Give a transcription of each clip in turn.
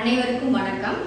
அனைவருக்கும் வணக்கம்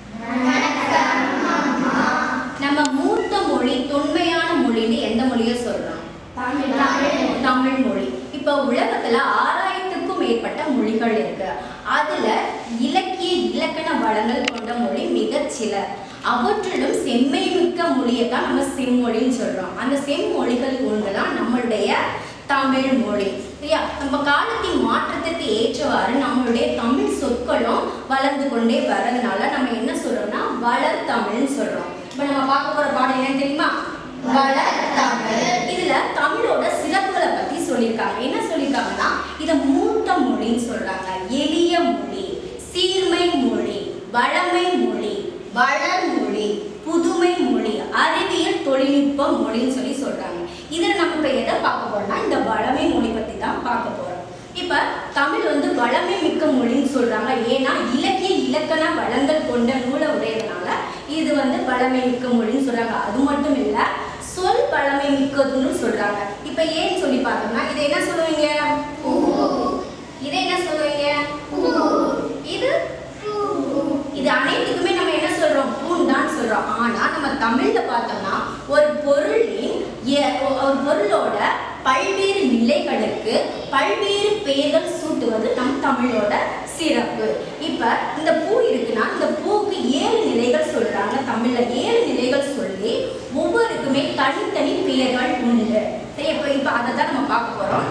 நம்ம மூத்த மொழி தொன்மையான மொழின்னு எந்த மொழியை சொல்றோம் தமிழ் மொழி இப்போ உலகத்துல ஆறாயிரத்துக்கும் மேற்பட்ட மொழிகள் இருக்கு அதுல இலக்கிய இலக்கண வளங்கள் கொண்ட மொழி மிகச் சில அவற்றிலும் செம்மை மிக்க மொழியை தான் நம்ம செம்மொழின்னு சொல்றோம் அந்த செம்மொழிகள் ஒன்று தான் நம்மளுடைய தமிழ் மொழி சரியா நம்ம காலத்தின் மாற்றத்திற்கு ஏற்றவாறு நம்மளுடைய தமிழ் சொற்களும் வளர்ந்து கொண்டே வரதுனால நம்ம என்ன சொல்றோம்னா வளர் தமிழ்னு சொல்றோம் இப்போ நம்ம பார்க்க போற பாடம் என்ன தெரியுமா வளர் தமிழ் இதுல தமிழோட சிறப்புகளை பத்தி சொல்லியிருக்காங்க என்ன சொல்லியிருக்காங்கன்னா இத மூத்த மொழின்னு சொல்றாங்க எளிய மொழி சீர்மை மொழி வளமை மொழி வளர்மொழி புதுமை மொழி அறிவியல் தொழில்நுட்ப மொழின்னு சொல்லி சொல்றாங்க இதில் நம்ம இப்போ எதை பார்க்க போறோம்னா இந்த வளமை மொழி பத்தி தான் பார்க்க போறோம் இப்ப தமிழ் வந்து வளமை மிக்க மொழின்னு சொல்றாங்க ஏன்னா இலக்கிய இலக்கண வளங்கள் கொண்ட நூலை உடையதுனால இது வந்து வளமை மிக்க மொழின்னு சொல்றாங்க அது மட்டும் இல்ல சொல் வளமை மிக்கதுன்னு சொல்றாங்க இப்ப ஏன்னு சொல்லி பார்த்தோம்னா இதை என்ன சொல்லுவீங்க இதை என்ன சொல்லுவீங்க இது இது அனைத்துக்குமே நம்ம என்ன சொல்றோம் பூன் தான் சொல்றோம் ஆனா நம்ம தமிழ்ல பார்த்தோம்னா ஒரு பொருளின் எ- ஒரு பொருளோட பல்வேறு நிலைகளுக்கு பல்வேறு பெயர்கள் சூட்டுவது நம் தமிழோட சிறப்பு இப்ப இந்த பூ இருக்குன்னா இந்த பூவுக்கு ஏழு நிலைகள் சொல்றாங்க தமிழ்ல ஏழு நிலைகள் சொல்லி ஒவ்வொருக்குமே தனித்தனி பெயர்கள் உண்டு சரி இப்ப இப்ப அதை தான் நம்ம பார்க்க போறோம்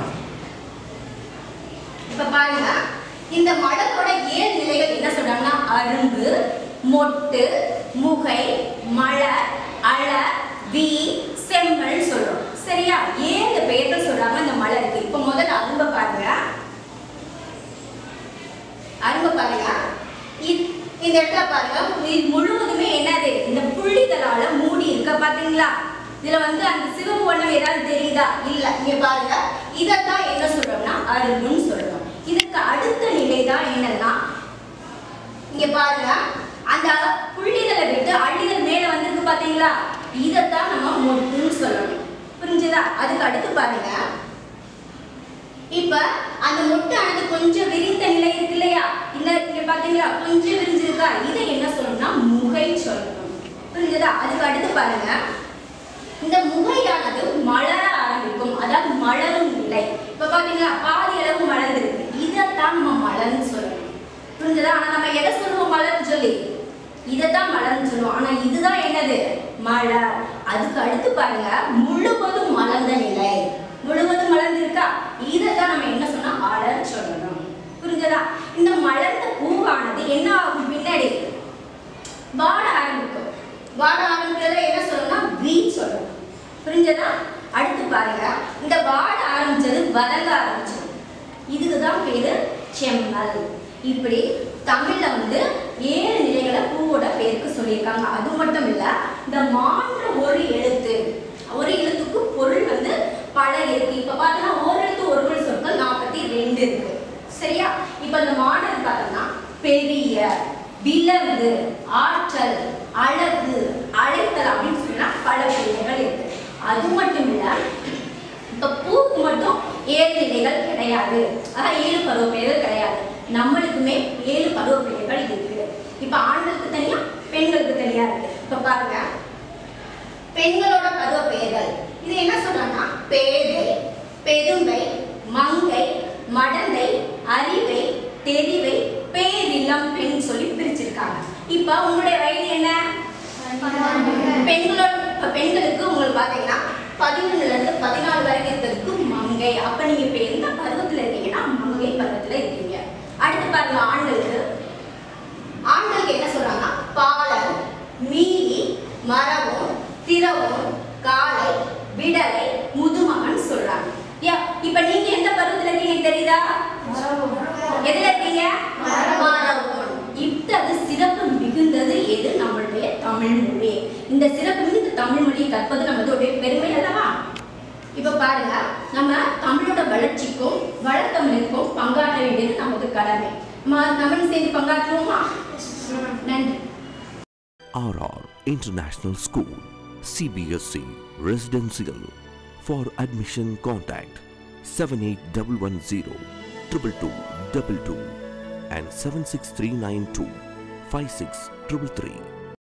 இப்ப பாருங்க இந்த மலரோட ஏழு நிலைகள் என்ன சொல்றாங்கன்னா அரும்பு மொட்டு முகை மலர் அழ வி செம்மல் சொல்றோம் சரியா ஏழு பெயர்கள் சொல்றாங்க இந்த மலருக்கு இப்ப முதல்ல அரும்ப பாருங்க அரும்ப பாருங்க இ- இந்த இடத்துல பாருங்க இது முழுவதுமே என்னது இந்த புள்ளிகளால மூடி இருக்க பாத்தீங்களா இதுல வந்து அந்த சிவப்பு வண்ணம் ஏதாவது தெரியுதா இல்ல இங்க பாருங்க இதைத்தான் என்ன சொல்றோம்னா அரும்புன்னு சொல்றோம் இதுக்கு அடுத்த நிலை தான் என்னன்னா இங்க பாருங்க அந்த புள்ளிகளை விட்டு அள்ளிகள் மேல வந்திருக்கு பாத்தீங்களா இதைத்தான் நம்ம மொட்டுன்னு சொல்லணும் புரிஞ்சுதா அதுக்கு அடுத்து பாருங்க இப்ப அந்த மொட்டானது கொஞ்சம் விரிந்த நிலை இருக்கு இல்லையா இந்த இங்க பாத்தீங்களா கொஞ்சம் விரிஞ்சிருக்கா இதை என்ன சொல்லணும்னா முகை சொல்லணும் புரிஞ்சுதா அதுக்கு அடுத்து பாருங்க இந்த முகையானது மலர ஆரம்பிக்கும் அதாவது மலரும் நிலை இப்ப பாத்தீங்களா பாதி அளவு மலர்ந்திருக்கு இதைத்தான் நம்ம மலர்னு சொல்லணும் புரிஞ்சுதா ஆனா நம்ம எதை சொல்லுவோம் மலர்னு சொல்லி இதைத்தான் மலர்னு சொல்லுவோம் ஆனா இதுதான் என்னது மலர் அதுக்கு அடுத்து பாருங்க முழுவதும் மலர்ந்த நிலை முழுவதும் மலர்ந்திருக்கா இதைத்தான் நம்ம என்ன சொன்னா அலர் சொல்லணும் புரிஞ்சதா இந்த மலர்ந்த பூவானது என்ன ஆகும் பின்னாடி வாட ஆரம்பிக்கும் வாட ஆரம்பிக்கிறத என்ன சொல்லணும்னா வீ சொல்லணும் புரிஞ்சதா அடுத்து பாருங்க இந்த வாட ஆரம்பிச்சது வதங்க ஆரம்பிச்சது இதுக்கு தான் பேரு செம்மல் இப்படி தமிழ்ல வந்து ஏழு நிலைகளை பூவோட பேருக்கு சொல்லியிருக்காங்க அது மட்டும் இல்ல இந்த மாற்ற ஒரு எழுத்து ஒரு எழுத்துக்கு பொருள் வந்து பல இருக்கு இப்ப பாத்தீங்கன்னா ஒரு எழுத்து ஒரு மொழி சொற்கள் நாற்பத்தி ரெண்டு இருக்கு சரியா இப்ப இந்த மாடல் பார்த்தோம்னா பெரிய விலங்கு ஆற்றல் அழகு அழைத்தல் அப்படின்னு சொன்னா பல பெயர்கள் இருக்கு அது மட்டும் இல்ல இப்ப பூக்கு மட்டும் ஏழு நிலைகள் கிடையாது அதான் ஏழு பருவ பெயர்கள் கிடையாது நம்மளுக்குமே ஏழு பருவ பெயர்கள் இருக்கு இப்ப ஆண்களுக்கு தனியா பெண்களுக்கு தனியா இருக்கு இப்ப பாருங்க பெண்களோட பருவ பெயர்கள் இது என்ன சொல்றாங்கன்னா பேதை பெருமை மங்கை மடந்தை அறிவை தெரிவை பேரிளம் பெண் சொல்லி பிரிச்சிருக்காங்க இப்ப உங்களுடைய வயது என்ன பெண்களோட இப்ப பெண்களுக்கு உங்களுக்கு பாத்தீங்கன்னா பதினொன்னுல இருந்து பதினாலு வரைக்கும் இருக்கிறதுக்கு மங்கை அப்ப நீங்க இப்ப எந்த பருவத்துல இருக்கீங்கன்னா மங்கை பருவத்துல இருக்கீங்க அடுத்து பாருங்க ஆண்களுக்கு ஆண்களுக்கு என்ன சொல்றாங்கன்னா பாலன் மீறி மரபம் திரவம் காளை விடலை முதுமகன் சொல்றாங்க யா இப்ப நீங்க எந்த பருவத்துல இருக்கீங்க தெரியுதா எதுல இருக்கீங்க மரபம் இத்தகு சிறப்பு மிகுந்தது எது நம்மளுடைய தமிழ் மொழி இந்த சிறப்பு மிகுந்த தமிழ் மொழியை கற்பது நம்மளுடைய பெருமை அல்லவா இப்ப பாருங்க நம்ம தமிழோட வளர்ச்சிக்கும் வளர்த்தமிழுக்கும் பங்காற்ற வேண்டியது நமது கடமை ம- நம்மளும் சேர்ந்து பங்காற்றுவோமா நன்றி RR International School, CBSC Residential. For admission, contact 78110 22222 and 76392 five six triple three